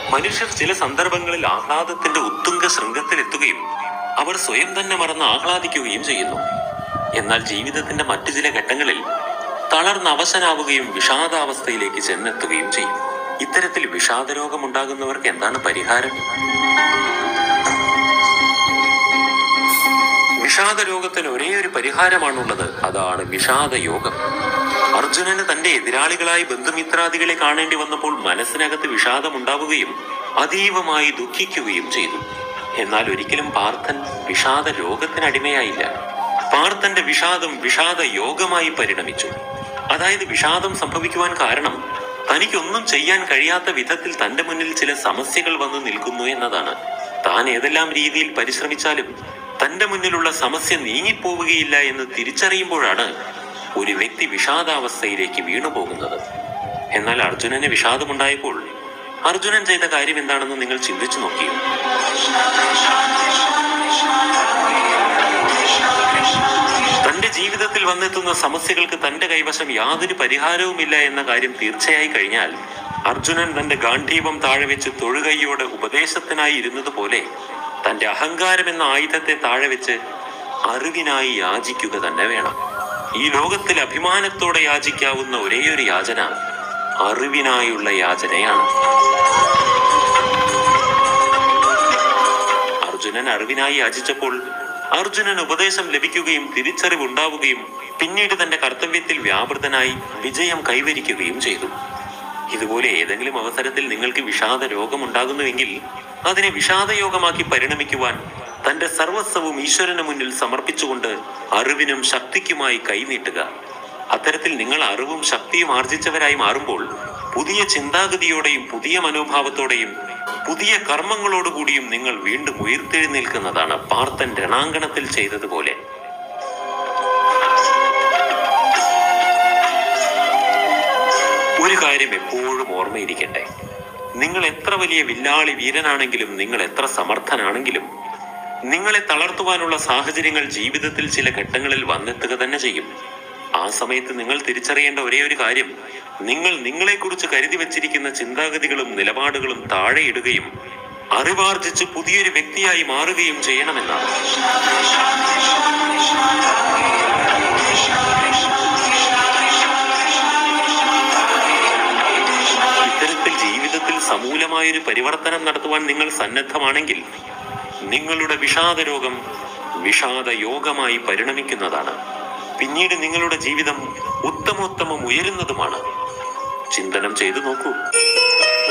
മനുഷ്യർ ചില സന്ദർഭങ്ങളിൽ ആഹ്ലാദത്തിന്റെ ഉത്തുംഗ ശൃംഗത്തിലെത്തുകയും അവർ സ്വയം തന്നെ മറന്ന് ആഹ്ലാദിക്കുകയും ചെയ്യുന്നു എന്നാൽ ജീവിതത്തിന്റെ മറ്റു ചില ഘട്ടങ്ങളിൽ തളർന്ന് അവശനാവുകയും വിഷാദാവസ്ഥയിലേക്ക് ചെന്നെത്തുകയും ചെയ്യും ഇത്തരത്തിൽ വിഷാദരോഗമുണ്ടാകുന്നവർക്ക് എന്താണ് പരിഹാരം വിഷാദ രോഗത്തിന് ഒരേ ഒരു പരിഹാരമാണുള്ളത് അതാണ് വിഷാദ യോഗം അർജുനന് തന്റെ എതിരാളികളായി ബന്ധുമിത്രാദികളെ കാണേണ്ടി വന്നപ്പോൾ മനസ്സിനകത്ത് വിഷാദമുണ്ടാവുകയും അതീവമായി ദുഃഖിക്കുകയും ചെയ്തു എന്നാൽ ഒരിക്കലും പാർത്ഥൻ വിഷാദ രോഗത്തിനടിമയായില്ല പാർത്ഥന്റെ വിഷാദം വിഷാദ യോഗമായി പരിണമിച്ചു അതായത് വിഷാദം സംഭവിക്കുവാൻ കാരണം തനിക്കൊന്നും ചെയ്യാൻ കഴിയാത്ത വിധത്തിൽ തന്റെ മുന്നിൽ ചില സമസ്യകൾ വന്നു നിൽക്കുന്നു എന്നതാണ് താൻ ഏതെല്ലാം രീതിയിൽ പരിശ്രമിച്ചാലും തന്റെ മുന്നിലുള്ള സമസ്യ നീങ്ങിപ്പോവുകയില്ല എന്ന് തിരിച്ചറിയുമ്പോഴാണ് ഒരു വ്യക്തി വിഷാദാവസ്ഥയിലേക്ക് വീണു പോകുന്നത് എന്നാൽ അർജുനന് വിഷാദമുണ്ടായപ്പോൾ അർജുനൻ ചെയ്ത കാര്യം എന്താണെന്ന് നിങ്ങൾ ചിന്തിച്ചു നോക്കിയോ തന്റെ ജീവിതത്തിൽ വന്നെത്തുന്ന സമസ്യകൾക്ക് തന്റെ കൈവശം യാതൊരു പരിഹാരവുമില്ല എന്ന കാര്യം തീർച്ചയായി കഴിഞ്ഞാൽ അർജുനൻ തന്റെ ഗാന്ധീപം താഴെ വെച്ച് തൊഴുകൈയോടെ ഉപദേശത്തിനായി ഇരുന്നത് പോലെ തന്റെ അഹങ്കാരം എന്ന ആയുധത്തെ താഴെ വെച്ച് അറിവിനായി യാചിക്കുക തന്നെ വേണം ഈ ലോകത്തിൽ അഭിമാനത്തോടെ യാചിക്കാവുന്ന ഒരേയൊരു യാചന അറിവിനായുള്ള യാചനയാണ് അർജുനൻ അറിവിനായി യാചിച്ചപ്പോൾ അർജുനൻ ഉപദേശം ലഭിക്കുകയും തിരിച്ചറിവുണ്ടാവുകയും പിന്നീട് തന്റെ കർത്തവ്യത്തിൽ വ്യാപൃതനായി വിജയം കൈവരിക്കുകയും ചെയ്തു ഇതുപോലെ ഏതെങ്കിലും അവസരത്തിൽ നിങ്ങൾക്ക് വിഷാദ രോഗമുണ്ടാകുന്നുവെങ്കിൽ അതിനെ വിഷാദയോഗമാക്കി പരിണമിക്കുവാൻ തന്റെ സർവസ്വവും ഈശ്വരന് മുന്നിൽ സമർപ്പിച്ചുകൊണ്ട് അറിവിനും ശക്തിക്കുമായി കൈനീട്ടുക അത്തരത്തിൽ നിങ്ങൾ അറിവും ശക്തിയും ആർജിച്ചവരായി മാറുമ്പോൾ പുതിയ ചിന്താഗതിയോടെയും പുതിയ മനോഭാവത്തോടെയും പുതിയ കർമ്മങ്ങളോടുകൂടിയും നിങ്ങൾ വീണ്ടും ഉയർത്തെഴുന്നേൽക്കുന്നതാണ് പാർത്തൻ രണാങ്കണത്തിൽ ചെയ്തതുപോലെ ഒരു കാര്യം എപ്പോഴും ഓർമ്മയിരിക്കട്ടെ നിങ്ങൾ എത്ര വലിയ വില്ലാളി വീരനാണെങ്കിലും നിങ്ങൾ എത്ര സമർത്ഥനാണെങ്കിലും നിങ്ങളെ തളർത്തുവാനുള്ള സാഹചര്യങ്ങൾ ജീവിതത്തിൽ ചില ഘട്ടങ്ങളിൽ വന്നെത്തുക തന്നെ ചെയ്യും ആ സമയത്ത് നിങ്ങൾ തിരിച്ചറിയേണ്ട ഒരേ ഒരു കാര്യം നിങ്ങൾ നിങ്ങളെക്കുറിച്ച് കരുതി വച്ചിരിക്കുന്ന ചിന്താഗതികളും നിലപാടുകളും താഴെ ഇടുകയും അറിവാർജിച്ച് പുതിയൊരു വ്യക്തിയായി മാറുകയും ചെയ്യണമെന്നാണ് ഇത്തരത്തിൽ ജീവിതത്തിൽ സമൂലമായൊരു പരിവർത്തനം നടത്തുവാൻ നിങ്ങൾ സന്നദ്ധമാണെങ്കിൽ നിങ്ങളുടെ വിഷാദ രോഗം വിഷാദ യോഗമായി പരിണമിക്കുന്നതാണ് പിന്നീട് നിങ്ങളുടെ ജീവിതം ഉത്തമോത്തമം ഉയരുന്നതുമാണ് ചിന്തനം ചെയ്തു നോക്കൂ